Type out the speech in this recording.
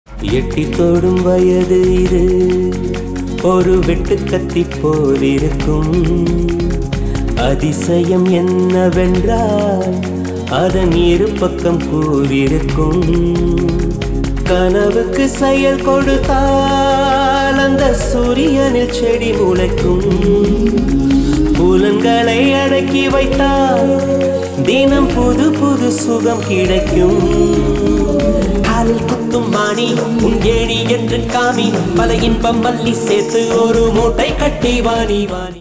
எட்டி தொடும் வயது இது ஒரு வெட்டுக்கத்தி போல் இருக்கும் அதிசயம் என்னவென்றால் அதன் இரு பக்கம் கூறிருக்கும் கனவுக்கு செயல் கொடுத்தால் அந்த சூரியனில் செடி முளைக்கும் புலன்களை அடக்கி வைத்தால் தினம் புது புது சுகம் கிடைக்கும் காலில் குத்தும் மாணி உன் ஏணி என்று காமி பல இன்பம் மல்லி சேர்த்து ஒரு மூட்டை கட்டி வாணி வாணி